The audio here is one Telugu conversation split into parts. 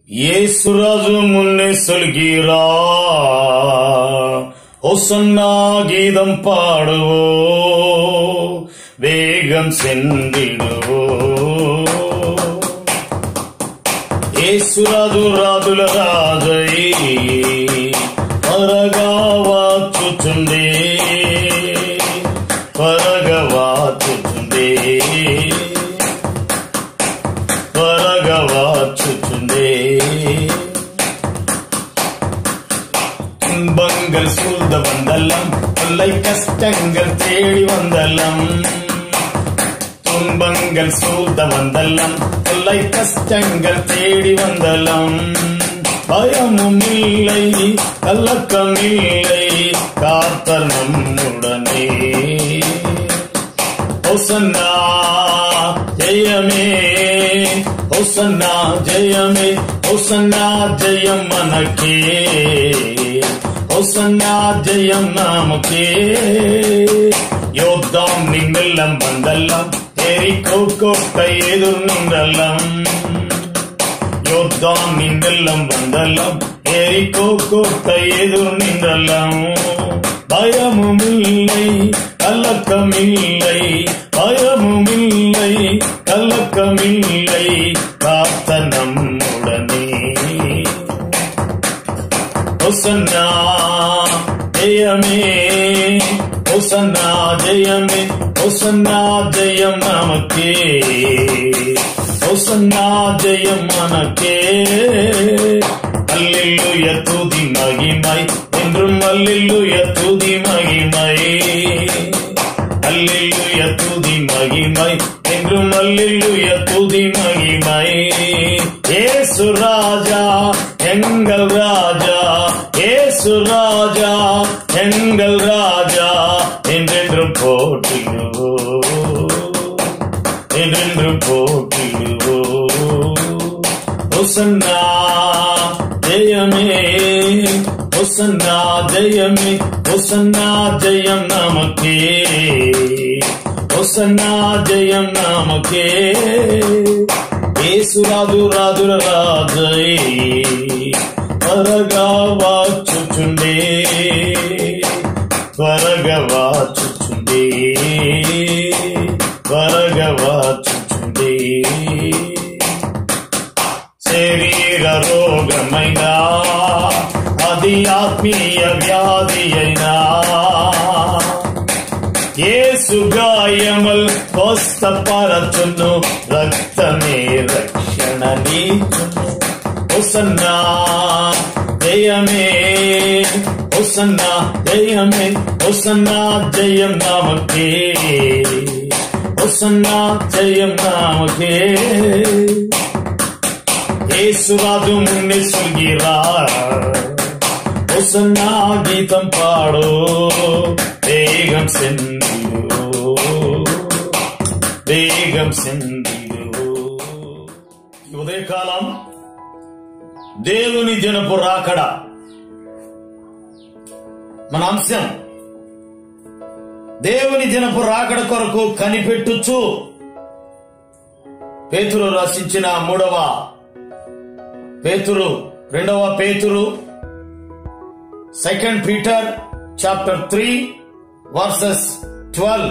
యేసురాజు మున్నే సొలిగిరా ஒசன்னா கீதம் பாடுவோ வேகம் சென்றிடுவோ ఏసురాజు రాజుల రాజై త్వరగా వాచుచుండే త్వరగా వాచుచుండే త్వరగా వాచుచుండే துன்பங்கள் சூழ்ந்த வந்தல்லம் தொல்லை கஷ்டங்கள் தேடி வந்தல்லம் துன்பங்கள் சூழ்ந்த வந்தல்லம் தொல்லை கஷ்டங்கள் தேடி வந்தல்லம் பயமும் இல்லை கலக்கம் இல்லை காத்தர் நம்முடனே ஹொசன்னா ஜெயமே ஹொசன்னா ஜெயமே ஹொசன்னா ஜெயம் మనకే ஹொசன்னா ஜெயம் நமக்கே யோத்தாம் நின்னெல்லாம் வந்தெல்லாம் எரிக்கோ கோட்டை எதிர் நின்றெல்லாம் யோத்தாம் நின்றெல்லாம் வந்தெல்லாம் எரிக்கோ கோட்டை எதிர் நின்றெல்லாம் பயமும் இல்லை கலக்கம் இல்லை பயமும் இல்லை கலக்கம் இல்லை காத்த நம்முடனே ஹொசன்னா ஜெயமே ஹொசன்னா ஜெயமே ஹொசன்னா ஜெயம் நமக்கே ஹொசன்னா ஜெயம் நமக்கே அல்லில்லுய துதி மகிமை என்றும் அல்லில்லுய துதி மகிமை அல்லில்லுய துதி மகிமை என்றும் அல்லில்லுய துதி மகிமை ஏசு ராஜா எங்கள் ராஜா ஏசு ராஜா எங்கள் ராஜா என்றென்றும் போற்றிடுவோ என்றென்றும் போற்றிடுவோ ஹொசன்னா ஜெயமே ஹொசன்னா ஜெயமே ஹொசன்னா ஜெயம் நமக்கே హొసన్నా జయం నామకే యేసురాజు రాజుల రాజై త్వరగా వాచుచుండే త్వరగా వాచుచుండే త్వరగా వాచుచుండే శరీర రోగమైనా అది ఆత్మీయ వ్యాధి అయినా యేసు గాయమల్ స్వస్థపరచును రక్తమే రక్షణ నీచును హొసన్నా జయమే హొసన్నా జయమే హొసన్నా జయం నామకే హొసన్నా జయం నామకే యేసురాజు మున్నే சொல்கிறார் ஹொசன்னா கீதம் பாடோ வேகம் சென்றிடுவோ వేగం సెందిడు ఈ ఉదయకాలం దేవుని జనపు రాకడ మన అంశం దేవుని జనపు రాకడ కొరకు కనిపెట్టుచు పేతురు రచించిన మూడవ పేతురు రెండవ పేతురు second Peter chapter three verses twelve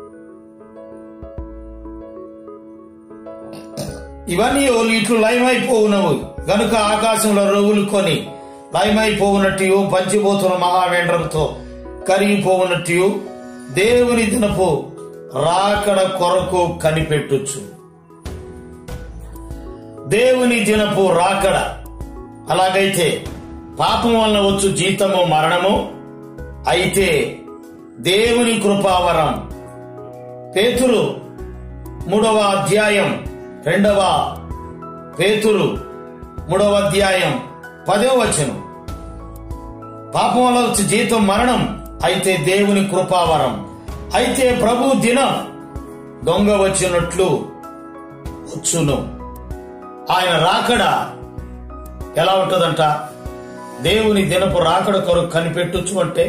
ఇవన్నీ ఇట్లు లయమైపోవునవు గనుక ఆకాశంలో రొగులు కొని లయమైపోవునట్టు పంచిపోతున్న మహావేంద్రంతో కరిగిపోవునట్టు దేవుని దినపు రాకడ కొరకు కనిపెట్టుచు దేవుని దినపు రాకడ అలాగైతే పాపం వలన వచ్చు జీతము మరణము అయితే దేవుని కృపావరం పేతురు మూడవ అధ్యాయం రెండవ పేతురు మూడవ అధ్యాయం పదవ వచనం పాపం వల్ల వచ్చి జీతం మరణం అయితే దేవుని కృపావరం అయితే ప్రభు దినం దొంగ వచ్చినట్లు వచ్చును ఆయన రాకడ ఎలా ఉంటుందంట దేవుని దినపు రాకడ కొరకు కనిపెట్టుచు అంటే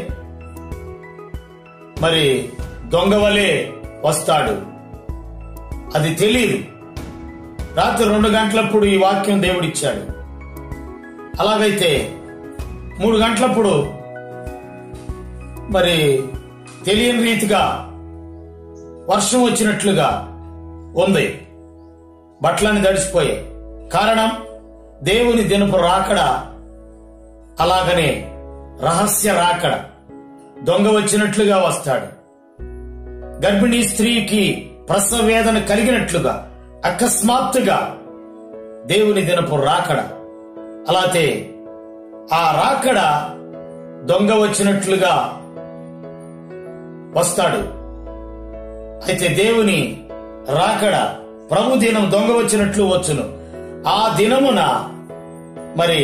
మరి దొంగ వలె వస్తాడు అది తెలియదు రాత్రి రెండు గంటలప్పుడు ఈ వాక్యం దేవుడిచ్చాడు అలాగైతే మూడు గంటలప్పుడు మరి తెలియని రీతిగా వర్షం వచ్చినట్లుగా ఉంది బట్టలని తడిసిపోయాయి కారణం దేవుని దినపు రాకడ అలాగనే రహస్య రాకడ దొంగ వచ్చినట్లుగా వస్తాడు గర్భిణీ స్త్రీకి ప్రసవ వేదన కలిగినట్లుగా అకస్మాత్తుగా దేవుని దినపు రాకడ అలాతే ఆ రాకడ దొంగ వచ్చినట్లుగా వస్తాడు అయితే దేవుని రాకడ ప్రభు దినం దొంగ వచ్చినట్లు వచ్చును ఆ దినమున మరి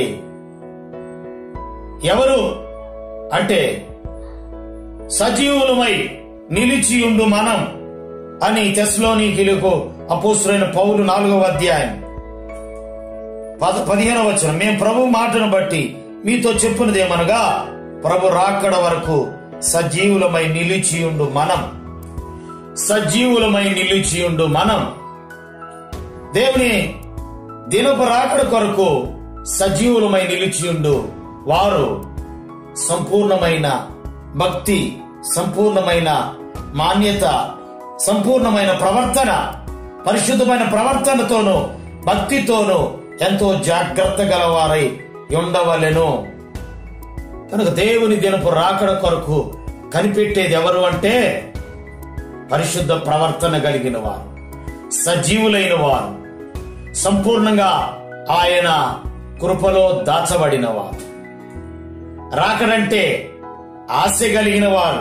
ఎవరు అంటే సజీవులమై నిలిచియుండు మనం అని తెస్లోనికిలకు అపోసురైన పౌలు నాలుగవ అధ్యాయం పద పదిహేనవ వచ్చిన మేము ప్రభు మాటను బట్టి మీతో చెప్పున్నదేమనగా ప్రభు రాకడ వరకు సజీవులమై నిలిచియుండు మనం సజీవులమై నిలిచియుండు మనం దేవుని దినపు రాకడ కొరకు సజీవులమై నిలిచియుండు వారు సంపూర్ణమైన భక్తి సంపూర్ణమైన మాన్యత సంపూర్ణమైన ప్రవర్తన పరిశుద్ధమైన ప్రవర్తనతోనూ భక్తితోనూ ఎంతో జాగ్రత్త గలవారై ఉండవలెను కనుక దేవుని దినపు రాకడ కొరకు కనిపెట్టేది ఎవరు అంటే పరిశుద్ధ ప్రవర్తన కలిగిన వారు సజీవులైన వారు సంపూర్ణంగా ఆయన కృపలో దాచబడిన వారు రాకడంటే ఆశ కలిగిన వారు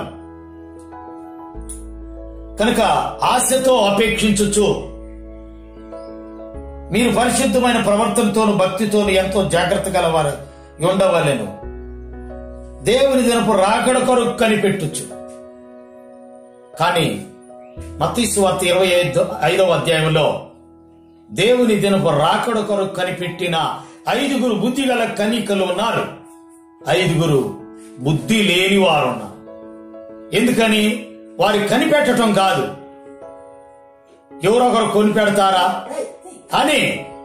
కనుక ఆశతో అపేక్షించుచు మీరు పరిశుద్ధమైన ప్రవర్తనతోను భక్తితోను ఎంతో జాగ్రత్త గలవారు ఉండవలెను దేవుని దినపు రాకడ కొరకు కనిపెట్టుచు కానీ మత్తీసు వార్త ఇరవై ఐదు ఐదవ అధ్యాయంలో దేవుని దినపు రాకడ కొరకు కనిపెట్టిన ఐదుగురు బుద్ధి గల కనికలు ఉన్నారు ఐదుగురు బుద్ధి లేని వారు ఉన్నారు ఎందుకని వారి కనిపెట్టడం కాదు ఎవరొకరు కొనిపెడతారా అని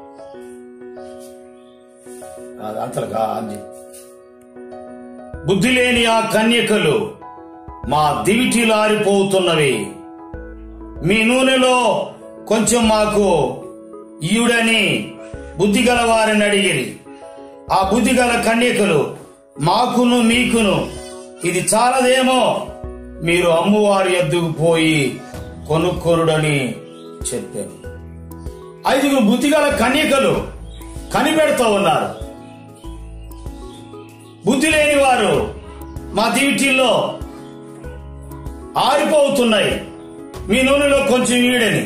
అది అంతలుగా అంది బుద్ధి లేని ఆ కన్యకలు మా దివిటిలారిపోతున్నవి మీ నూనెలో కొంచెం మాకు ఈయుడని బుద్ధి గల వారిని అడిగిరి ఆ బుద్ధి గల కన్యకలు మాకును మీకును ఇది చాలదేమో మీరు అమ్మువారి ఎద్దుకు పోయి కొనుక్కొరుడని చెప్పారు ఐదుగురు బుద్ధిగల కన్యకలు కనిపెడుతూ ఉన్నారు బుద్ధి లేని వారు మా దీవిటీల్లో ఆరిపోతున్నాయి మీ నూనెలో కొంచెం ఈడని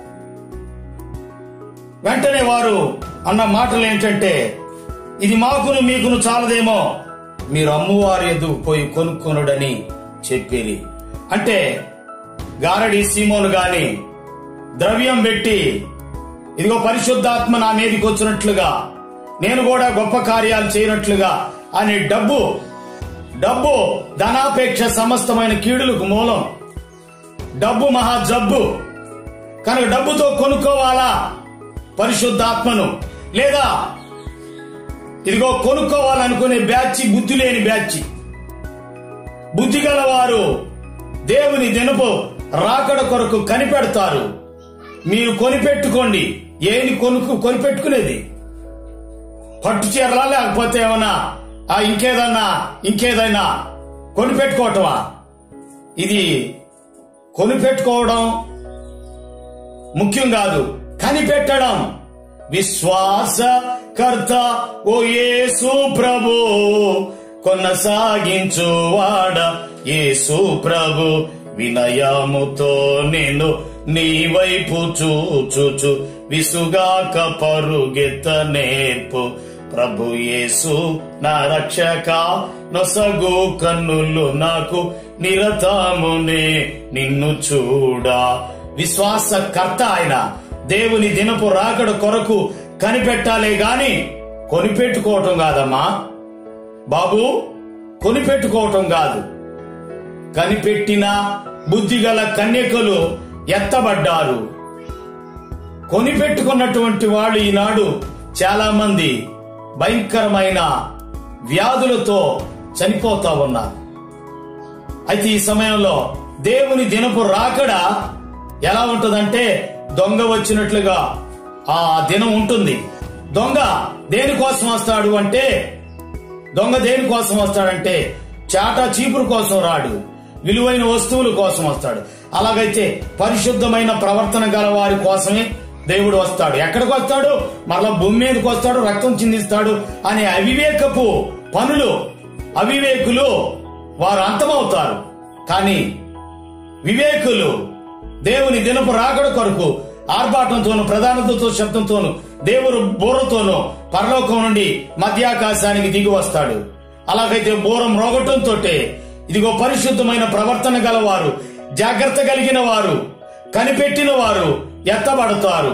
వెంటనే వారు అన్న మాటలు ఏంటంటే ఇది మాకును మీకును చాలదేమో మీరు అమ్మువారి ఎదుగు పోయి కొనుక్కొనుడని చెప్పేది అంటే గారడి సీమోను గాని ద్రవ్యం పెట్టి ఇదిగో పరిశుద్ధాత్మ నా మీదకి వచ్చినట్లుగా నేను కూడా గొప్ప కార్యాలు చేయనట్లుగా అనే డబ్బు డబ్బు ధనాపేక్ష సమస్తమైన కీడులకు మూలం డబ్బు మహా జబ్బు కనుక డబ్బుతో కొనుక్కోవాలా పరిశుద్ధాత్మను లేదా ఇదిగో కొనుక్కోవాలనుకునే బ్యాచ్ బుద్ధి లేని బ్యాచ్ బుద్ధి గలవారు దేవుని దినపు రాకడ కొరకు కనిపెడతారు మీరు కొనిపెట్టుకోండి ఏని కొనుక్కు కొనిపెట్టుకునేది పట్టు చీరలా లేకపోతే ఏమన్నా ఆ ఇంకేదన్నా ఇంకేదైనా కొనిపెట్టుకోవటమా ఇది కొనిపెట్టుకోవడం ముఖ్యం కాదు కనిపెట్టడం విశ్వాసకర్త ఓ యేసు ప్రభు కొనసాగించువాడ యేసు ప్రభు వినయముతో నేను నీ వైపు చూచుచు విసుగాక పరుగెత్త నేర్పు ప్రభు యేసు నా రక్షక నొసగు కన్నులు నాకు నిరతమునే నిన్ను చూడా విశ్వాసకర్త ఆయన దేవుని దినపు రాకడ కొరకు కనిపెట్టాలే గాని కొనిపెట్టుకోవటం కాదమ్మా బాబు కొనిపెట్టుకోవటం కాదు కనిపెట్టిన బుద్ధిగల కన్యకలు ఎత్తబడ్డారు కొనిపెట్టుకున్నటువంటి వాళ్ళు ఈనాడు చాలా మంది భయంకరమైన వ్యాధులతో చనిపోతా ఉన్నారు అయితే ఈ సమయంలో దేవుని దినపు రాకడ ఎలా ఉంటుందంటే దొంగ వచ్చినట్లుగా ఆ దినం ఉంటుంది దొంగ దేనికోసం వస్తాడు అంటే దొంగ దేనికోసం వస్తాడంటే చాటా చీపురు కోసం రాడు విలువైన వస్తువుల కోసం వస్తాడు అలాగైతే పరిశుద్ధమైన ప్రవర్తన గల వారి కోసమే దేవుడు వస్తాడు ఎక్కడికి వస్తాడు మరలా భూమి మీదకి వస్తాడు రక్తం చిందిస్తాడు అనే అవివేకపు పనులు అవివేకులు వారు అంతమవుతారు కానీ వివేకులు దేవుని దినపు రాకడ కొరకు ఆర్భాటంతోను ప్రధానతతో శబ్దంతోను దేవుడు బోరతోను పరలోకం నుండి మధ్యాకాశానికి దిగి వస్తాడు అలాగైతే బోరం రోగటంతో ఇదిగో పరిశుద్ధమైన ప్రవర్తన గలవారు జాగ్రత్త కలిగిన వారు కనిపెట్టిన వారు ఎత్తబడతారు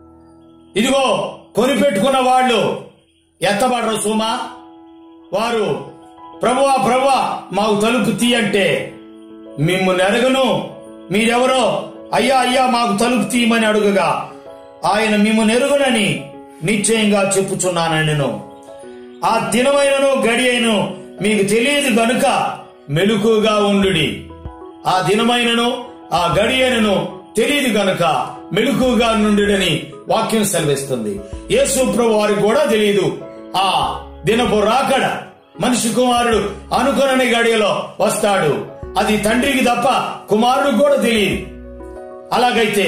ఇదిగో కొనిపెట్టుకున్న వాళ్ళు ఎత్తబడరు సుమా వారు ప్రభువా ప్రభువా మాకు తలుపు తీయంటే మిమ్ము నెరగను మీరెవరో అయ్యా అయ్యా మాకు తలుపు తీయమని అడుగగా ఆయన మిమ్ము నెరుగునని నిశ్చయంగా చెప్పుచున్నానని నేను ఆ దినమైనను గడి అయిను మీకు తెలియదు గనుక మెలుకుగా ఉండుడి ఆ దినమైనను ఆ గడి అయినను తెలియదు గనుక మెలుకుగా నుండుడని వాక్యం సెలవిస్తుంది యేసు ప్రభు వారికి కూడా తెలియదు ఆ దినపు రాకడ మనిషి కుమారుడు అనుకునని గడియలో వస్తాడు అది తండ్రికి తప్ప కుమారుడు కూడా తెలియదు అలాగైతే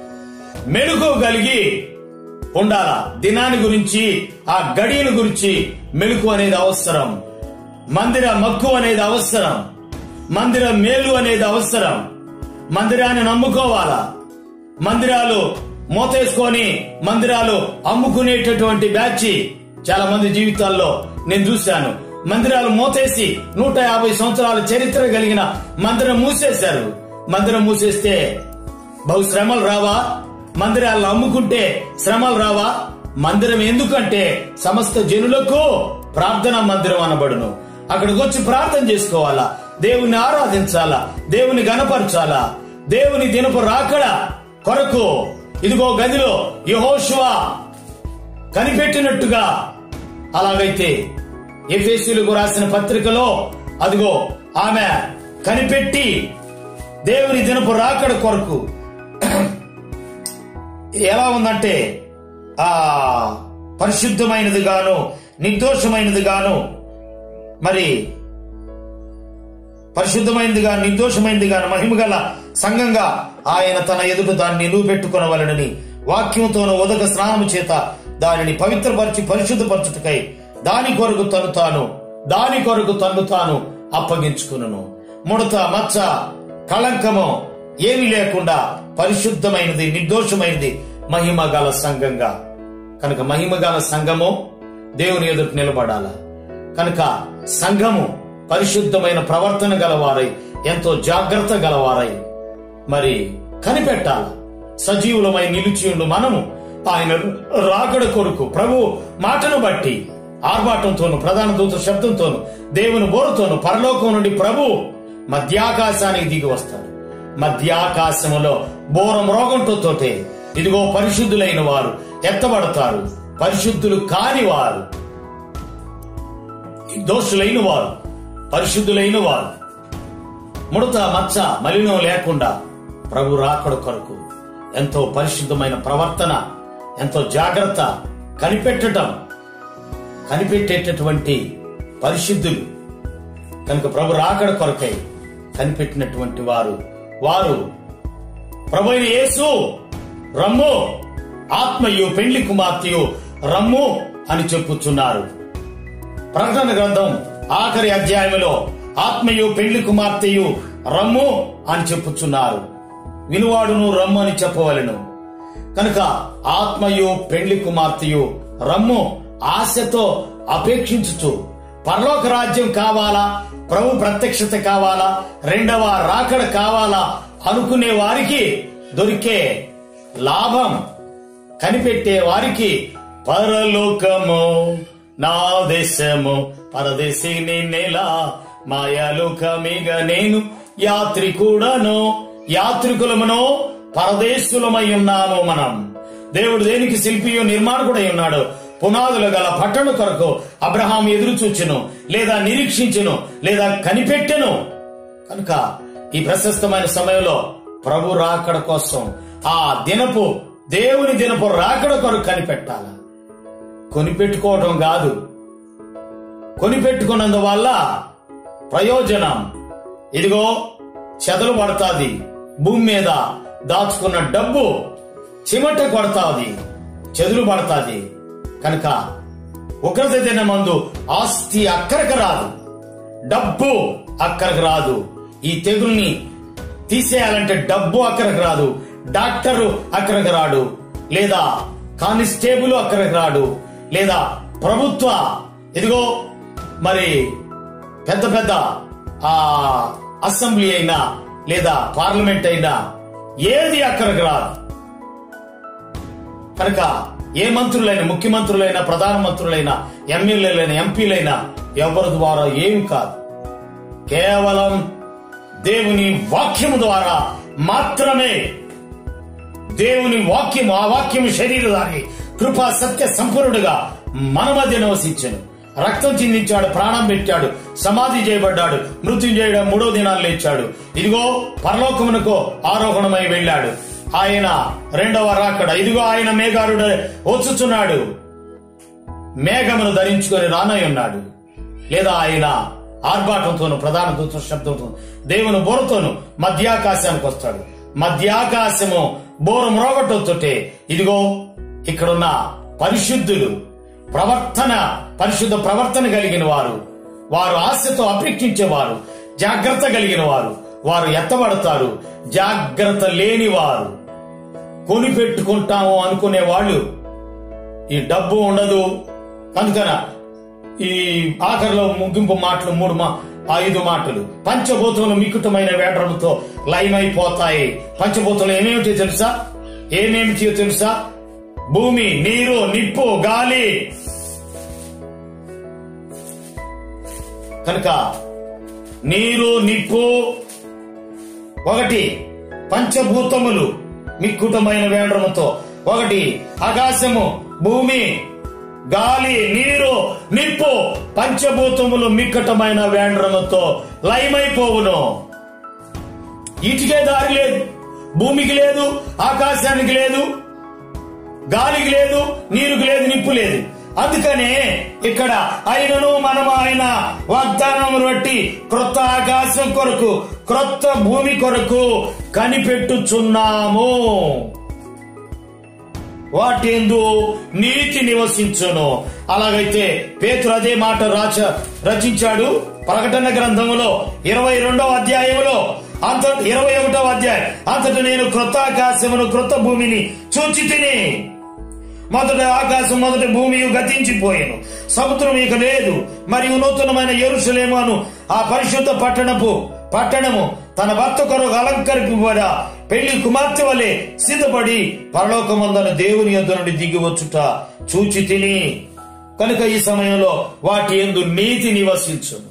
మెలుగు కలిగి ఉండాలా దినాన్ని గురించి ఆ గడియల గురించి మెలుకు అనేది అవసరం మందిర మక్కు అనేది అవసరం మందిర మేలు అనేది అవసరం మందిరాన్ని నమ్ముకోవాలా మందిరాలు మూతేసుకొని మందిరాలు అమ్ముకునేటటువంటి బ్యాచ్ చాలా మంది జీవితాల్లో నేను చూశాను మందిరాలు మూతేసి నూట యాభై సంవత్సరాల చరిత్ర కలిగిన మందిరం మూసేశారు మందిరం మూసేస్తే బహు శ్రమలు రావా మందిరాలను అమ్ముకుంటే శ్రమలు రావా మందిరం ఎందుకంటే సమస్త జనులకు ప్రార్థనా మందిరం అనబడును అక్కడికి వచ్చి ప్రార్థన చేసుకోవాలా దేవుని ఆరాధించాలా దేవుని గనపరచాలా దేవుని దినపు రాకడ కొరకు ఇదిగో గదిలో యహోశువా కనిపెట్టినట్టుగా అలాగైతే ఎఫేసీలకు రాసిన పత్రికలో అదిగో ఆమె కనిపెట్టి దేవుని దినపు రాకడ కొరకు ఎలా ఉందంటే ఆ పరిశుద్ధమైనది గాను నిర్దోషమైనది గాను మరి పరిశుద్ధమైనదిగా నిర్దోషమైనదిగా మహిమగల సంఘంగా ఆయన తన ఎదుట దాన్ని నిలువ పెట్టుకునవలనని వాక్యంతోను ఉదక స్నానము చేత దానిని పవిత్రపరిచి పరిశుద్ధపరచుటకై దాని కొరకు తను తాను దాని కొరకు తను తాను అప్పగించుకును ముడత మచ్చ కళంకము ఏమీ లేకుండా పరిశుద్ధమైనది నిర్దోషమైనది మహిమ గల సంఘంగా కనుక మహిమ గల సంఘము దేవుని ఎదుట నిలబడాల కనుక సంఘము పరిశుద్ధమైన ప్రవర్తన గలవారై ఎంతో జాగ్రత్త గలవారై మరి కనిపెట్టాల సజీవులమై నిలిచియుండు మనము ఆయన రాకడ కొరకు ప్రభు మాటను బట్టి ఆర్భాటంతోను ప్రధాన దూత శబ్దంతోను దేవుని బోరుతోను పరలోకం నుండి ప్రభు మధ్యాకాశానికి దిగి వస్తాడు మధ్యాకాశములో బోరం రోగంతోటే ఇదిగో పరిశుద్ధులైన వారు ఎత్తబడతారు పరిశుద్ధులు కాని వారు దోషులైన వారు పరిశుద్ధులైన వారు ముడత మచ్చ మలినం లేకుండా ప్రభు రాకడ కొరకు ఎంతో పరిశుద్ధమైన ప్రవర్తన ఎంతో జాగ్రత్త కనిపెట్టడం కనిపెట్టేటటువంటి పరిశుద్ధులు కనుక ప్రభు రాకడ కొరకై కనిపెట్టినటువంటి వారు వారు ప్రభు అయిన యేసు రమ్ము ఆత్మయు పెండ్లి కుమార్తెయు రమ్ము అని చెప్పుచున్నారు ప్రకటన గ్రంథం ఆఖరి అధ్యాయములో ఆత్మయు పెళ్లి కుమార్తెయు రమ్ము అని చెప్పుచున్నారు వినువాడును రమ్ము అని చెప్పవలను కనుక ఆత్మయు పెళ్లి కుమార్తెయు రమ్ము ఆశతో అపేక్షించుచు పరలోక రాజ్యం కావాలా ప్రభు ప్రత్యక్షత కావాలా రెండవ రాకడ కావాలా అనుకునే వారికి దొరికే లాభం కనిపెట్టే వారికి పరలోకము నా దేశము పరదేశి నేనేలా మాయాలోకమిగ నేను యాత్రికుడను యాత్రికులమును పరదేశులమై ఉన్నాము మనం దేవుడు దేనికి శిల్పియు నిర్మాణకుడై ఉన్నాడు పునాదులు గల పట్టణ కొరకు అబ్రహాం ఎదురు చూచెను లేదా నిరీక్షించెను లేదా కనిపెట్టెను కనుక ఈ ప్రశస్తమైన సమయంలో ప్రభు రాకడ కోసం ఆ దినపు దేవుని దినపు రాకడ కొరకు కనిపెట్టాల కొనిపెట్టుకోవడం కాదు కొనిపెట్టుకున్నందువల్ల ప్రయోజనం ఇదిగో చెదలు పడతాది భూమి మీద దాచుకున్న డబ్బు చిమట కొడతాది చెదులు పడతాది కనుక ఉగ్రత దినమందు ఆస్తి అక్కరకు రాదు డబ్బు అక్కరకు రాదు ఈ తెగుల్ని తీసేయాలంటే డబ్బు అక్కరకు రాదు డాక్టరు అక్కరకు రాడు లేదా కానిస్టేబుల్ అక్కరకు రాడు లేదా ప్రభుత్వ ఇదిగో మరి పెద్ద పెద్ద ఆ అసెంబ్లీ అయినా లేదా పార్లమెంట్ అయినా ఏది అక్కడికి రాదు కనుక ఏ మంత్రులైనా ముఖ్యమంత్రులైనా ప్రధానమంత్రులైనా ఎమ్మెల్యేలైనా ఎంపీలైనా ఎవరి ద్వారా ఏమి కాదు కేవలం దేవుని వాక్యము ద్వారా మాత్రమే దేవుని వాక్యము ఆ వాక్యము శరీరధారి కృపా సత్య సంపూర్ణుడుగా మన మధ్య నివసించను రక్తం చిందించాడు ప్రాణం పెట్టాడు సమాధి చేయబడ్డాడు మృత్యుం చేయడం మూడో దినాలు లేచాడు ఇదిగో పరలోకమునకు ఆరోహణమై వెళ్ళాడు ఆయన రెండవ రాకడ ఇదిగో ఆయన మేఘారుడు వచ్చుచున్నాడు మేఘమును ధరించుకొని రానై ఉన్నాడు లేదా ఆయన ఆర్భాటంతోను ప్రధాన దూత శబ్దంతో దేవుని బోరతోను మధ్యాకాశానికి వస్తాడు మధ్యాకాశము బోరు మ్రోగటొత్తుంటే ఇదిగో ఇక్కడున్న పరిశుద్ధులు ప్రవర్తన పరిశుద్ధ ప్రవర్తన కలిగిన వారు వారు ఆశతో అపేక్షించేవారు జాగ్రత్త కలిగిన వారు వారు ఎత్తబడతారు జాగ్రత్త లేని వారు కొనిపెట్టుకుంటాము అనుకునే వాళ్ళు ఈ డబ్బు ఉండదు కనుకన ఈ ఆఖరిలో ముగింపు మాటలు మూడు మా ఐదు మాటలు పంచభూతములు మికుటమైన వేటముతో లయమైపోతాయి పంచభూతములు ఏమేమిటో తెలుసా ఏమేమిటో తెలుసా భూమి నీరు నిప్పు గాలి కనుక నీరు నిప్పు ఒకటి పంచభూతములు మిక్కుటమైన వేండ్రముతో ఒకటి ఆకాశము భూమి గాలి నీరు నిప్పు పంచభూతములు మిక్కటమైన వేండ్రముతో లయమైపోవును ఇటుకే దారి లేదు భూమికి లేదు ఆకాశానికి లేదు గాలికి లేదు నీరుకి లేదు నిప్పు లేదు అందుకనే ఇక్కడ ఆయనను మనం ఆయన వాగ్దానం బట్టి క్రొత్త ఆకాశం కొరకు క్రొత్త భూమి కొరకు కనిపెట్టుచున్నాము వాటేందు నీతి నివసించును అలాగైతే పేతురు అదే మాట రాచ రచించాడు ప్రకటన గ్రంథములో ఇరవై రెండవ అధ్యాయములో అంత ఇరవై ఒకటవ అధ్యాయం అంతటి నేను క్రొత్త ఆకాశమును క్రొత్త భూమిని చూచి తిని మొదటి ఆకాశం మొదటి భూమి గతించిపోయాను సముద్రం ఇక లేదు మరియు నూతనమైన ఎరుసలేమను ఆ పరిశుద్ధ పట్టణపు పట్టణము తన భర్త కొరకు అలంకరింపబడ పెళ్లి కుమార్తె వలె సిద్ధపడి పరలోకమందన దేవుని యొద్ద నుండి దిగి వచ్చుట చూచి తిని కనుక ఈ సమయంలో వాటి ఎందు నీతి నివసించును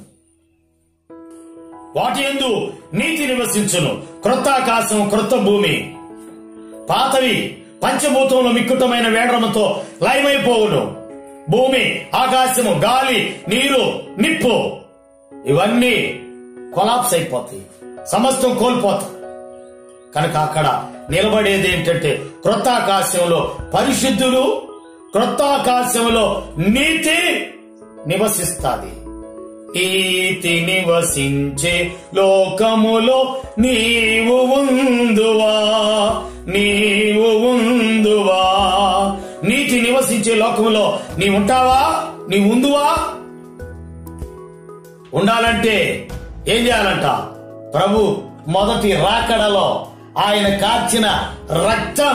వాటి ఎందు నీతి నివసించును క్రొత్త ఆకాశం క్రొత్త భూమి పాతవి పంచభూతంలో మిక్కుటమైన వేండ్రముతో లయమైపోవును భూమి ఆకాశము గాలి నీరు నిప్పు ఇవన్నీ కొలాప్స్ అయిపోతాయి సమస్తం కోల్పోతాయి కనుక అక్కడ నిలబడేది ఏంటంటే క్రొత్త ఆకాశంలో పరిశుద్ధులు క్రొత్త ఆకాశంలో నీతి నివసిస్తాది నీతి నివసించే లోకములో నీవు ఉందువా నీవు ఉందువా నీతి నివసించే లోకములో నీ ఉంటావా నీ ఉందువా ఉండాలంటే ఏం చేయాలంట ప్రభు మొదటి రాకడలో ఆయన కార్చిన రక్తం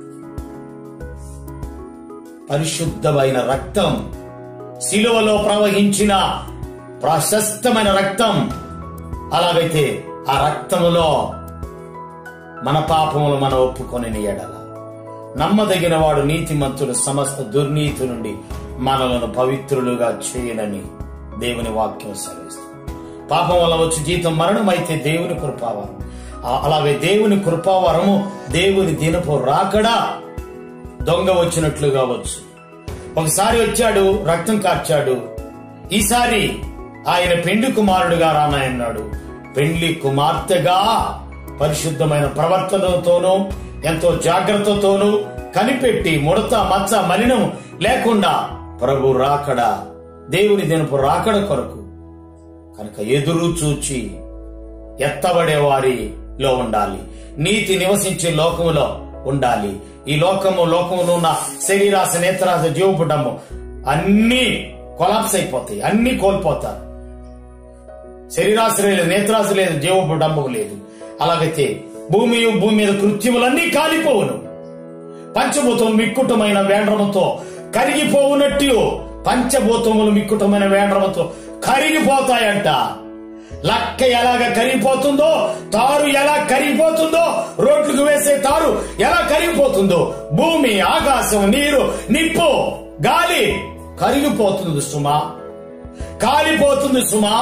పరిశుద్ధమైన రక్తం శిలువలో ప్రవహించిన ప్రశస్తమైన రక్తం అలాగైతే ఆ రక్తములో మన పాపములు మన ఒప్పుకొని ఎడల నమ్మదగిన వాడు నీతిమంతుడు సమస్త దుర్నీతి నుండి మనలను పవిత్రులుగా చేయనని దేవుని వాక్యం సెలవిస్తుంది పాపం వల్ల వచ్చి జీతం మరణం అయితే దేవుని కృపావరం ఆ- అలాగే దేవుని కృపావరము దేవుని దినపు రాకడా దొంగ వచ్చినట్లుగా వచ్చు ఒకసారి వచ్చాడు రక్తం కార్చాడు ఈసారి ఆయన పెండ్లి కుమారుడుగా రానాయన్నాడు పెండ్లి కుమార్తెగా పరిశుద్ధమైన ప్రవర్తనతోనూ ఎంతో జాగ్రత్తతోనూ కనిపెట్టి ముడత మచ్చ మలినం లేకుండా ప్రభు రాకడ దేవుని దినపు రాకడ కొరకు కనుక ఎదురు చూచి ఎత్తబడే వారిలో ఉండాలి నీతి నివసించే లోకములో ఉండాలి ఈ లోకము లోకములో ఉన్న శరీరాశ నేత్రాశ జీవపుటము అన్ని కొలాప్స్ అయిపోతాయి అన్ని కోల్పోతారు శరీరాశ లేదు నేత్రాశ లేదు జీవపుటంబు లేదు అలాగైతే భూమి భూమి మీద కృత్యములన్నీ కాలిపోవును పంచభూతం మిక్కుటమైన వేండ్రముతో కరిగిపోవునట్టు పంచభూతములు మిక్కుటమైన వేండ్రముతో కరిగిపోతాయంట లక్క ఎలాగ కరిగిపోతుందో తారు ఎలా కరిగిపోతుందో రోడ్లకు వేసే తారు ఎలా కరిగిపోతుందో భూమి ఆకాశం నీరు నిప్పు గాలి కరిగిపోతుంది సుమా కాలిపోతుంది సుమా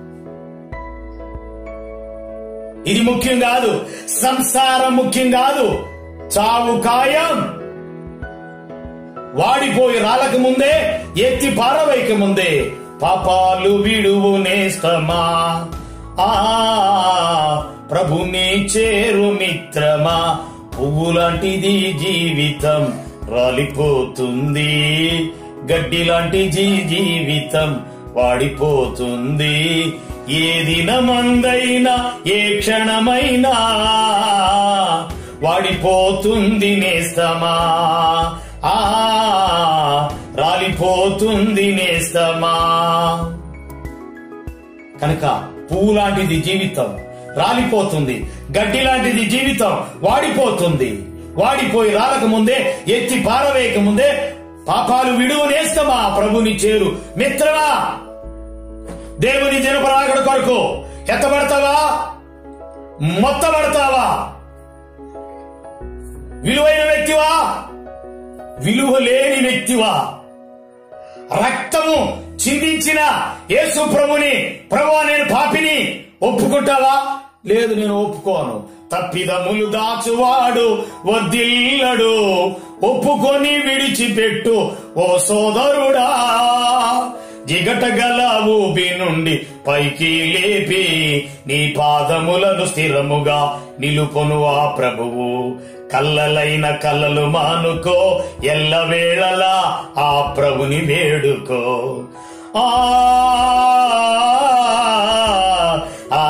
ఇది ముఖ్యం కాదు సంసారం ముఖ్యం కాదు చావు ఖాయం వాడిపోయి రాలక ముందే ఎత్తి పారవైక ముందే పాపాలు విడువు నేస్తమా ఆ ప్రభుని చేరు మిత్రమా పువ్వు లాంటిది జీవితం రాలిపోతుంది గడ్డి లాంటి జీ జీవితం వాడిపోతుంది ఏ దినమందైనా ఏ క్షణమైనా వాడిపోతుంది నేస్తమా ఆ రాలిపోతుంది నేస్తమా కనుక పువ్వు లాంటిది జీవితం రాలిపోతుంది గడ్డి లాంటిది జీవితం వాడిపోతుంది వాడిపోయి రాలక ముందే ఎత్తి పారవేయక ముందే పాపాలు విడువు నేస్తమా ప్రభుని చేరు మిత్రమా దేవుని దినపరాగడ కొరకు ఎత్తబడతావా మొత్తబడతావా విలువైన వ్యక్తివా విలువ లేని వ్యక్తివా రక్తము చిందించిన యేసు ప్రభుని ప్రభు నేను పాపిని ఒప్పుకుంటావా లేదు నేను ఒప్పుకోను తప్పిదములు దాచువాడు వద్దిల్లడు ఒప్పుకొని విడిచిపెట్టు ఓ సోదరుడా జిగట గల ఊబి నుండి పైకి లేపి నీ పాదములను స్థిరముగా నిలుపొను ఆ ప్రభువు కల్లలైన కళ్ళలు మానుకో ఎల్లవేళలా ఆ ప్రభుని వేడుకో ఆ ఆ,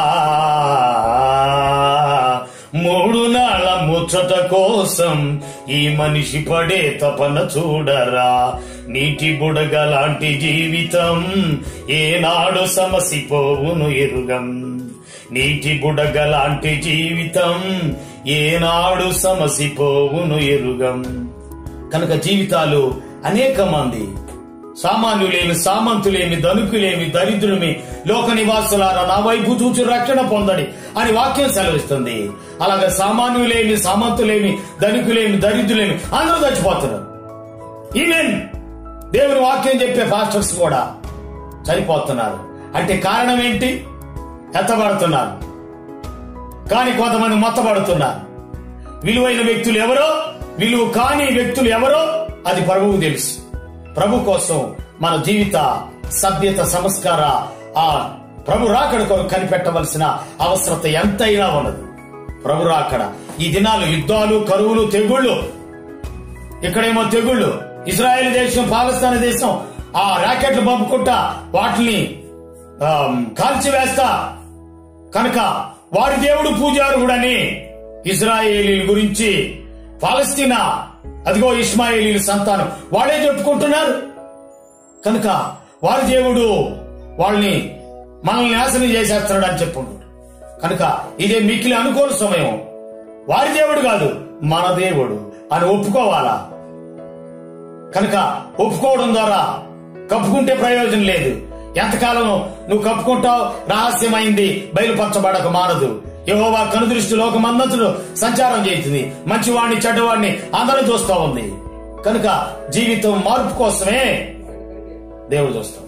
మూడు నాళ్ళ ముచ్చట కోసం ఈ మనిషి పడే తపన చూడరా నీటి బుడగ లాంటి జీవితం ఏనాడు సమసిపోవును ఎరుగం నీటి బుడగ లాంటి జీవితం ఏనాడు సమసిపోవును ఎరుగం కనుక జీవితాలు అనేక మంది సామాన్యులేమి సామంతులేమి ధనుకులేమి దరిద్రుమి లోక నివాసులారా నా వైపు చూచి రక్షణ పొందని అని వాక్యం సెలవిస్తుంది అలాగే సామాన్యులేమి సామంతులేమి ధనికులేమి దరిద్రులేమి అందరూ చచ్చిపోతున్నారు ఈవెన్ దేవుని వాక్యం చెప్పే పాస్టర్స్ కూడా చనిపోతున్నారు అంటే కారణం ఏంటి ఎత్తబడుతున్నారు కానీ కొంతమంది మొత్తబడుతున్నారు విలువైన వ్యక్తులు ఎవరో విలువ కాని వ్యక్తులు ఎవరో అది ప్రభువు తెలుసు ప్రభు కోసం మన జీవిత సభ్యత సంస్కార ఆ ప్రభు రాకడ కొరకు కనిపెట్టవలసిన అవసరత ఎంతైనా ఉన్నది ప్రభు రాకడ ఈ దినాలు యుద్ధాలు కరువులు తెగుళ్ళు ఇక్కడేమో తెగుళ్ళు ఇజ్రాయెల్ దేశం పాకిస్తాన్ దేశం ఆ రాకెట్లు పంపుకుంటా వాటిని ఆమ్, కాల్చివేస్తా కనుక వారి దేవుడు పూజారుడని ఇజ్రాయేలీ గురించి పాలస్తీనా అదిగో ఇస్మాయిలీ సంతానం వాళ్ళే చెప్పుకుంటున్నారు కనుక వారి దేవుడు వాళ్ళని మనల్ని నాశనం చేసేస్తున్నాడు అని చెప్పుకుంటున్నారు కనుక ఇదే మిక్కిలి అనుకోని సమయం వారి దేవుడు కాదు మన దేవుడు అని ఒప్పుకోవాలా కనుక ఒప్పుకోవడం ద్వారా కప్పుకుంటే ప్రయోజనం లేదు ఎంతకాలం నువ్వు కప్పుకుంటావు రహస్యమైంది బయలుపరచబడక మారదు యహోవా కనుదృష్టి లోకమందంతుడు సంచారం చేస్తుంది మంచివాడిని చెడ్డవాడిని అందరూ చూస్తా ఉంది కనుక జీవితం మార్పు కోసమే దేవుడు చూస్తాం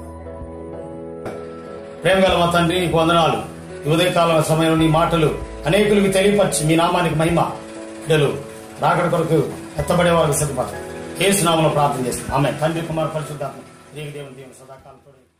ప్రేమగల మా తండ్రి నీకు వందనాలు ఈ ఉదయకాలం సమయంలో నీ మాటలు అనేకులకు తెలియపరిచి మీ నామానికి మహిమ బిడ్డలు రాకడ కొరకు ఎత్తబడే వారికి సిద్ధపడ ఏసునామంలో ప్రార్థన చేస్తాం ఆమె తండ్రి కుమార్ పరిశుద్ధాత్మ దేవుని దేవుని సదాకాలం